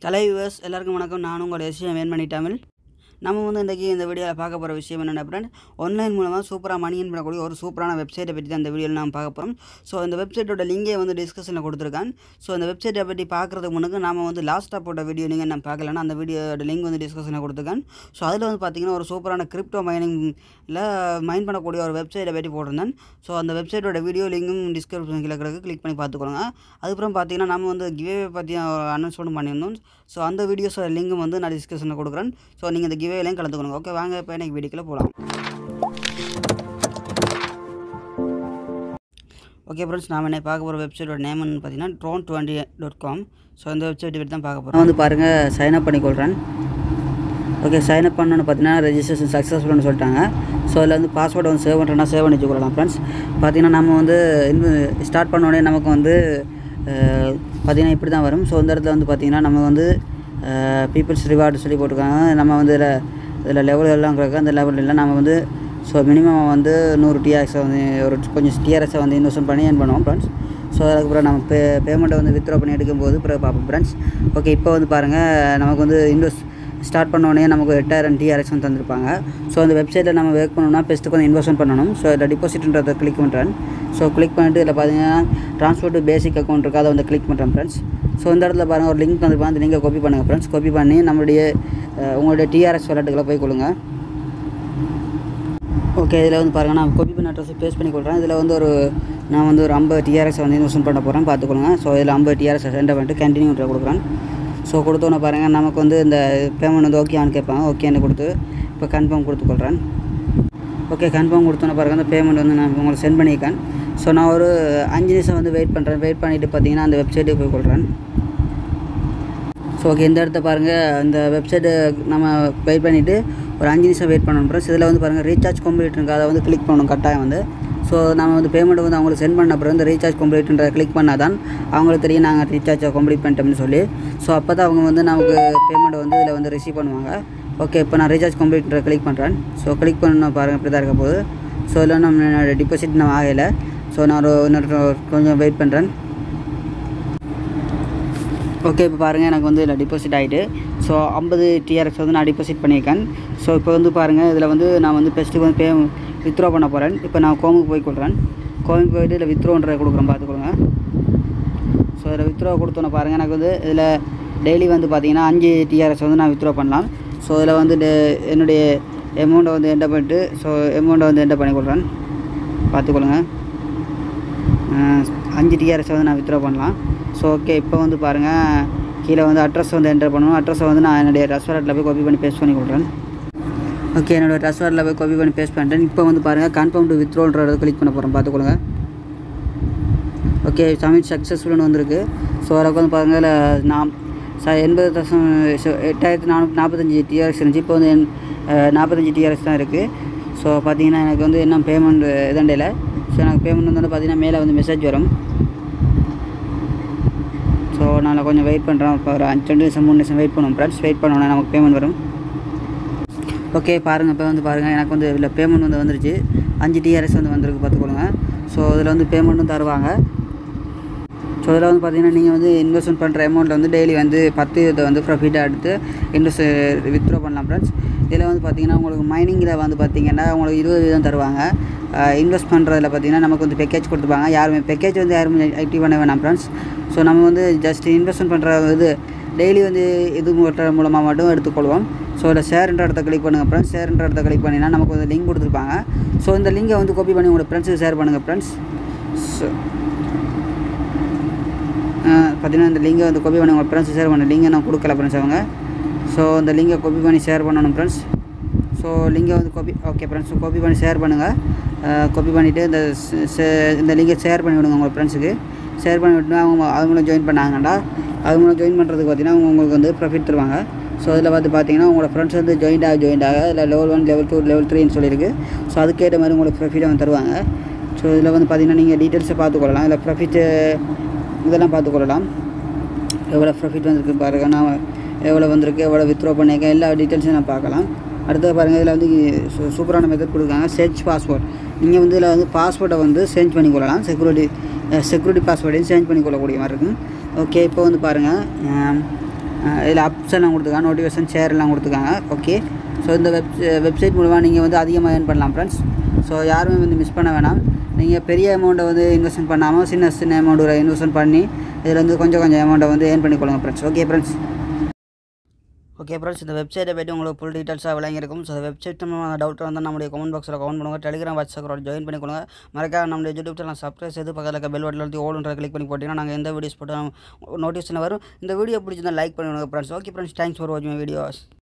கலை viewers எல்லாருக்கும் வணக்கம் நான் உங்களோட எஸ்எம் வேண்மணி தமிழ் நம்ம வந்து இன்றைக்கி இந்த வீடியோவில் பார்க்க போகிற விஷயம் என்னென்ன ஃப்ரெண்ட் ஆன்லைன் மூலமாக சூப்பராக மணி earn பண்ணக்கூடிய ஒரு சூப்பரான வெப்சைட்டை பற்றி தான் இந்த வீடியோவில் நாம் பார்க்க போகிறோம் ஸோ இந்த வெப்சைட்டோட லிங்கை வந்து டிஸ்கஷனில் கொடுத்துருக்கேன் ஸோ இந்த வெப்சைட்டை பற்றி பார்க்குறதுக்கு முன்னுக்கு நாம வந்து லாஸ்ட்டாக போட்ட வீடியோ நீங்கள் நான் பார்க்கலன்னா அந்த வீடியோட லிங்க் வந்து டிஸ்கஷனில் கொடுத்துருக்கேன் ஸோ அதில் வந்து பார்த்தீங்கன்னா ஒரு சூப்பரான கிரிப்டோ மைனிங்கில் மைன் பண்ணக்கூடிய ஒரு வெப்சைட்டை பற்றி போட்டிருந்தேன் ஸோ அந்த வெப்சைட்டோட வீடியோ லிங்கும் டிஸ்கிரிப்ஷன் கீழே கிடக்கு கிளிக் பண்ணி பார்த்துக்கோங்க அதுக்கப்புறம் பார்த்தீங்கன்னா நம்ம வந்து கிவே பற்றி அனௌன்ஸ்மெண்ட் பண்ணியிருந்தோம் ஸோ அந்த வீடியோஸோட லிங்கும் வந்து நான் டிஸ்கிரிப்ஷனில் கொடுக்குறேன் ஸோ நீங்கள் இந்த கிவேலையும் கலந்துக்கணும் ஓகே வாங்க இப்போ எனக்கு வீடியோக்குள்ளே போகலாம் ஓகே ஃப்ரெண்ட்ஸ் நான் என்ன பார்க்க போகிற வெப்சைட்டோட நேம்னு பார்த்தீங்கன்னா drone twenty dot com so இந்த வெப்சைட் பற்றி தான் பார்க்க போகிறோம் வந்து பாருங்கள் சைன் அப் பண்ணிக்கொள்கிறேன் ஓகே சைன் அப் பண்ணணும்னு பார்த்தீங்கன்னா ரெஜிஸ்ட்ரேஷன் சக்ஸஸ்ஃபுல்னு சொல்லிட்டாங்க ஸோ அதில் வந்து பாஸ்வேர்டு வந்து சேவ் பண்ணுறேன்னா சேவ் பண்ணி வச்சுக்கொள்ளலாம் ஃப்ரெண்ட்ஸ் பார்த்தீங்கன்னா நம்ம வந்து ஸ்டார்ட் பண்ண உடனே நமக்கு வந்து அஹ், பார்த்தீங்கன்னா இப்படி தான் வரும் ஸோ இந்த இடத்துல வந்து பார்த்தீங்கன்னா நம்ம வந்து பீப்புள்ஸ் ரிவார்டு சொல்லி போட்டிருக்காங்க நம்ம வந்து இதில் இதில் லெவல் எல்லாம் கிடக்கு அந்த லெவல் எல்லாம் நம்ம வந்து ஸோ மினிமம் வந்து நூறு டிஆர்எஸை வந்து ஒரு கொஞ்சம் டிஆர்எஸை வந்து இன்வெஸ்ட் பண்ணி ஏன் பண்ணுவோம் ஃப்ரெண்ட்ஸ் ஸோ அதுக்கப்புறம் நம்ம பே பேமெண்ட்டை வந்து வித்ட்ரா பண்ணி எடுக்கும்போது அப்புறம் பார்ப்போம் ஃப்ரெண்ட்ஸ் ஓகே இப்போ வந்து பாருங்கள் நமக்கு வந்து இன்வெஸ்ட் ஸ்டார்ட் பண்ணோடனே நமக்கு எட்டாயிரம் டிஆர்எக்ஸ் வந்து தந்திருப்பாங்க ஸோ அந்த வெப்சைட்டில் நம்ம ஒர்க் பண்ணணும்னா பெஸ்ட்டுக்கு வந்து இன்வெஸ்ட்மெண்ட் பண்ணணும் ஸோ இதில் டிபாசிட்ன்றதை கிளிக் பண்ணுறேன் ஸோ கிளிக் பண்ணிட்டு இதில் பார்த்தீங்கன்னா ட்ரான்ஸ்போர்ட் பேசிக் அக்கௌண்ட் இருக்குது அதை வந்து கிளிக் பண்ணுறேன் ஃப்ரெண்ட்ஸ் ஸோ இந்த இடத்துல பாருங்கள் ஒரு லிங்க் வந்துருப்பாங்க அந்த லிங்கை காப்பி பண்ணுங்கள் ஃப்ரெண்ட்ஸ் காப்பி பண்ணி நம்மளுடைய அஹ், உங்களுடைய டிஆர்எஸ் வாலெட்டுகளை போய் கொள்ளுங்க ஓகே இதில் வந்து பாருங்கள் நான் காப்பி பண்ண அட்ரஸ் பேஸ்ட் பண்ணி கொடுறேன் இதில் வந்து ஒரு நான் வந்து ஒரு ஐம்பது டிஆர்எஸ் வந்து இன்வெஸ்ட் பண்ண போகிறேன் பார்த்துக்கொள்ளுங்க ஸோ இதில் ஐம்பது டிஆர்எஸ் சென்டர் பண்ணிட்டு கண்டினியூ கொடுக்குறேன் ஸோ கொடுத்தோன்னே பாருங்கள் நமக்கு வந்து இந்த பேமெண்ட் வந்து ஓகேன்னு கேட்பாங்க ஓகேன்னு கொடுத்து இப்போ கன்ஃபார்ம் கொடுத்துக்கொள்கிறேன் ஓகே கன்ஃபார்ம் கொடுத்தோன்னே பாருங்கள் அந்த பேமெண்ட் வந்து நான் உங்களுக்கு சென்ட் பண்ணியிருக்கேன் ஸோ நான் ஒரு அஞ்சு நிமிஷம் வந்து வெயிட் பண்ணுறேன் வெயிட் பண்ணிவிட்டு பார்த்தீங்கன்னா அந்த வெப்சைட்டுக்கு போய் கொள்கிறேன் ஸோ ஓகே இந்த இடத்த பாருங்கள் இந்த வெப்சைட்டு நம்ம வெயிட் பண்ணிவிட்டு ஒரு அஞ்சு நிமிஷம் வெயிட் பண்ணணும் ப்ளஸ் இதில் வந்து பாருங்கள் ரீசார்ஜ் கம்ப்ளீட் இருக்குது அதை வந்து கிளிக் பண்ணணும் கட்டாயம் வந்து ஸோ நம்ம வந்து பேமெண்ட் வந்து அவங்களுக்கு சென்ட் பண்ண அப்புறம் இந்த ரீசார்ஜ் கம்ப்ளீட்ன்றதை கிளிக் பண்ணால் தான் அவங்களுக்கு தெரியும் நாங்கள் ரீசார்ஜை கம்ப்ளீட் பண்ணிட்டோம்னு சொல்லி ஸோ அப்போ தான் அவங்க வந்து நமக்கு பேமெண்ட் வந்து இதில் வந்து ரிசீவ் பண்ணுவாங்க ஓகே இப்போ நான் ரீசார்ஜ் கம்ப்ளீட்ன்ற கிளிக் பண்ணுறேன் ஸோ கிளிக் பண்ணணும் பாருங்கள் இப்படி தான் இருக்க போகுது ஸோ இதில் நம்ம டிபாசிட் நம்ம ஆகலை ஸோ நான் ஒரு இன்னொரு கொஞ்சம் வெயிட் பண்ணுறேன் ஓகே இப்போ பாருங்கள் எனக்கு வந்து இதில் டிபாசிட் ஆகிட்டு ஸோ ஐம்பது டிஆர்எக்ஸ் வந்து நான் டிபாசிட் பண்ணியிருக்கேன் ஸோ இப்போ வந்து பாருங்கள் இதில் வந்து நான் வந்து ஃபஸ்ட்டு வந்து பே வித்ட்ரா பண்ண போகிறேன் இப்போ நான் கோமுக்கு போய் கொள்கிறேன் கோமுக்கு போயிட்டு இதில் வித்ரோன்ற கொடுக்குறேன் பார்த்துக்கோங்க ஸோ இதில் வித்ரா கொடுத்தோன்னே பாருங்கள் எனக்கு வந்து இதில் டெய்லி வந்து பார்த்தீங்கன்னா அஞ்சு டிஆர்எஸ் வந்து நான் வித்ரா பண்ணலாம் ஸோ இதில் வந்து டே- என்னுடைய அமௌண்ட்டை வந்து என்டர் பண்ணிட்டு ஸோ அமௌண்ட்டை வந்து என்டர் பண்ணி கொடுறேன் பார்த்துக்கொள்ளுங்க அஹ் அஞ்சு டிஆர்எஸ் வந்து நான் வித்ட்ரா பண்ணலாம் ஸோ ஓகே இப்போ வந்து பாருங்கள் கீழே வந்து அட்ரஸ் வந்து என்டர் பண்ணணும் அட்ரஸை வந்து நான் என்னுடைய ரெஸ்டாரண்ட்டில் போய் காப்பி பண்ணி பேஸ்ட் பண்ணி கொடுக்குறேன் ஓகே என்னோட ரெஸ்டாரண்ட்டில் போய் காப்பி பண்ணி பேஸ்ட் பண்ணிட்டேன் இப்போ வந்து பாருங்கள் கன்ஃபார்ம் டு வித்ரோன்றதை கிளிக் பண்ண போகிறேன் பார்த்துக்கொள்ளுங்க ஓகே சப்மிட் சக்ஸஸ்ஃபுல்னு வந்திருக்கு ஸோ அதில் வந்து பாருங்கள் இதில் நான் ச எண்பது தசம் ச- எட்டாயிரத்தி நானூற்றி நாற்பத்தஞ்சு டிஆர்எஸ் இருந்துச்சு இப்போ வந்து என் நாற்பத்தஞ்சு டிஆர்எஸ் தான் இருக்குது ஸோ பார்த்தீங்கன்னா எனக்கு வந்து இன்னும் பேமெண்ட் இதண்டையில் ஸோ எனக்கு பேமெண்ட் வந்து பார்த்தீங்கன்னா மேலே வந்து மெசேஜ் வரும் ஸோ நான் கொஞ்சம் வெயிட் பண்ணுறேன் இப்போ ஒரு அஞ்சு ரெண்டு நிமிஷம் மூணு நிமிஷம் வெயிட் பண்ணுவோம் ஃப்ரெண்ட்ஸ் வெயிட் பண்ணோன்னே நமக்கு பேமெண்ட் வரும் ஓகே பாருங்கள் இப்போ வந்து பாருங்கள் எனக்கு வந்து இதில் பேமெண்ட் வந்து வந்துருச்சு அஞ்சு டிஆர்எஸ் வந்து வந்திருக்கு பார்த்துக்கொள்ளுங்க ஸோ இதில் வந்து பேமெண்ட்டும் தருவாங்க ஸோ இதில் வந்து பார்த்தீங்கன்னா நீங்கள் வந்து இன்வெஸ்ட்மெண்ட் பண்ணுற அமௌண்ட்டில் வந்து டெய்லி வந்து பத்து இதை வந்து ப்ராஃபிட்டாக எடுத்து இன்வெஸ்ட் வித்ட்ரா பண்ணலாம் ஃப்ரெண்ட்ஸ் இதில் வந்து பார்த்தீங்கன்னா உங்களுக்கு மைனிங்கில் வந்து பார்த்தீங்கன்னா உங்களுக்கு இருபது வீதம் தருவாங்க இன்வெஸ்ட் பண்ணுறதுல பார்த்தீங்கன்னா நமக்கு வந்து பேக்கேஜ் கொடுத்துருப்பாங்க யாருமே பேக்கேஜ் வந்து யாருமே ஆக்டிவ் பண்ண வேணாம் ஃப்ரெண்ட்ஸ் ஸோ நம்ம வந்து ஜஸ்ட் இன்வெஸ்ட்மெண்ட் பண்ணுற இது டெய்லி வந்து இது மூலம் மூலமாக மட்டும் எடுத்துக்கொள்வோம் ஸோ இதில் ஷேர்ன்ற இடத்த கிளிக் பண்ணுங்கள் ஃப்ரெண்ட்ஸ் ஷேர்ன்ற இடத்த கிளிக் பண்ணினா நமக்கு வந்து லிங்க் கொடுத்துருப்பாங்க ஸோ இந்த லிங்கை வந்து காப்பி பண்ணி உங்களோட ஃப்ரெண்ட்ஸுக்கு ஷேர் பண்ணுங்கள் ஃப்ரெண்ட்ஸ் ஸோ பார்த்தீங்கன்னா இந்த லிங்கை வந்து காப்பி பண்ணி உங்கள் ஃப்ரெண்ட்ஸ் ஷேர் பண்ண லிங்கை நான் கொடுக்கல ஃப்ரெண்ட்ஸ் அவங்க ஸோ இந்த லிங்கை காப்பி பண்ணி ஷேர் பண்ணணும் ஃப்ரெண்ட்ஸ் ஸோ லிங்கை வந்து காப்பி ஓகே ஃப்ரெண்ட்ஸ் காப்பி பண்ணி ஷேர் பண்ணுங்கள் காப்பி பண்ணிவிட்டு இந்த ஸ்- ஷே- இந்த லிங்கை ஷேர் பண்ணி விடுங்க உங்கள் ஃப்ரெண்ட்ஸுக்கு ஷேர் பண்ணி விட்டுனா அவங்க அவங்களும் ஜாயின் பண்ணாங்கண்டா அவங்களும் ஜாயின் பண்ணுறதுக்கு பார்த்தீங்கன்னா அவங்க உங்களுக்கு வந்து ப்ராஃபிட் தருவாங்க ஸோ இதில் வந்து பார்த்தீங்கன்னா உங்களோட ஃப்ரெண்ட்ஸ் வந்து ஜாயின் ஆக ஜாயின் ஆக இதில் level one level two level த்ரீன்னு சொல்லியிருக்கு ஸோ அதுக்கேற்ற மாதிரி உங்களுக்கு ப்ராஃபிட் அவங்க தருவாங்க ஸோ இதில் வந்து பார்த்தீங்கன்னா நீங்கள் டீட்டெயில்ஸை பார்த்துக்கொள்ளலாம் இதில் ப்ராஃபிட்டு இதெல்லாம் பார்த்துக்கொள்ளலாம் எவ்வளோ ப்ராஃபிட் வந்திருக்கு பாருங்க நான் எவ்வளோ வந்திருக்கு எவ்வளோ வித்ட்ரா பண்ணியிருக்கேன் எல்லா டீட்டெயில்ஸும் நான் பார்க்கலாம் அடுத்தது பாருங்கள் இதில் வந்து சூ- சூப்பரான மெத்தட் கொடுக்குறாங்க சேஞ்ச் பாஸ்வேர்ட் நீங்கள் வந்து இதில் வந்து பாஸ்வேர்டை வந்து சேஞ்ச் பண்ணிக்கொள்ளலாம் செக்யூரிட்டி செக்யூரிட்டி பாஸ்வேர்டையும் சேஞ்ச் பண்ணிக்கொள்ளக்கூடிய மாதிரி இருக்கும் ஓகே இப்போ வந்து பாருங்கள் இதில் ஆப்ஷன்லாம் கொடுத்துருக்காங்க நோட்டிஃபிகேஷன் ஷேர்லாம் கொடுத்துருக்காங்க ஓகே ஸோ இந்த வெப் வெப்சைட் மூலமாக நீங்கள் வந்து அதிகமாக ஏர்ன் பண்ணலாம் ஃப்ரெண்ட்ஸ் ஸோ யாருமே வந்து மிஸ் பண்ண வேணாம் நீங்கள் பெரிய அமௌண்ட்டை வந்து இன்வெஸ்ட்மெண்ட் பண்ணாமல் சின்ன சின்ன அமௌண்ட்டு இன்வெஸ்ட்மெண்ட் பண்ணி இதில் வந்து கொஞ்சம் கொஞ்சம் அமௌண்ட்டை வந்து ஏர்ன் பண்ணிக்கொள்ளுங்க friends okay friends okay friends இந்த வெப்சைட்டை பற்றி உங்களுக்கு ஃபுல் டீட்டெயில்ஸாக விளங்கியிருக்கும் ஸோ வெப்சைட் டவுட் வந்து நம்முடைய கமெண்ட் பாக்ஸில் கமெண்ட் பண்ணுங்கள் டெலிகிராம் வாட்ஸ்அப் ஜாயின் பண்ணிக்கொள்ளுங்க மறக்காம நம்மளுடைய யூடியூப் சேனல் சப்ஸ்கிரைப் செய்து பக்கத்தில் இருக்க பெல் பட்டன் அழுத்தி ஓடுன்ற கிளிக் பண்ணி போட்டிங்கன்னா நாங்கள் எந்த வீடியோஸ் போட்டாலும் நோட்டிஃபிகேஷன் வரும் இந்த வீடியோ பிடிச்சிருந்தா லைக் பண்ணுங்க friends okay friends thanks for வாட்சிங் வீடியோஸ்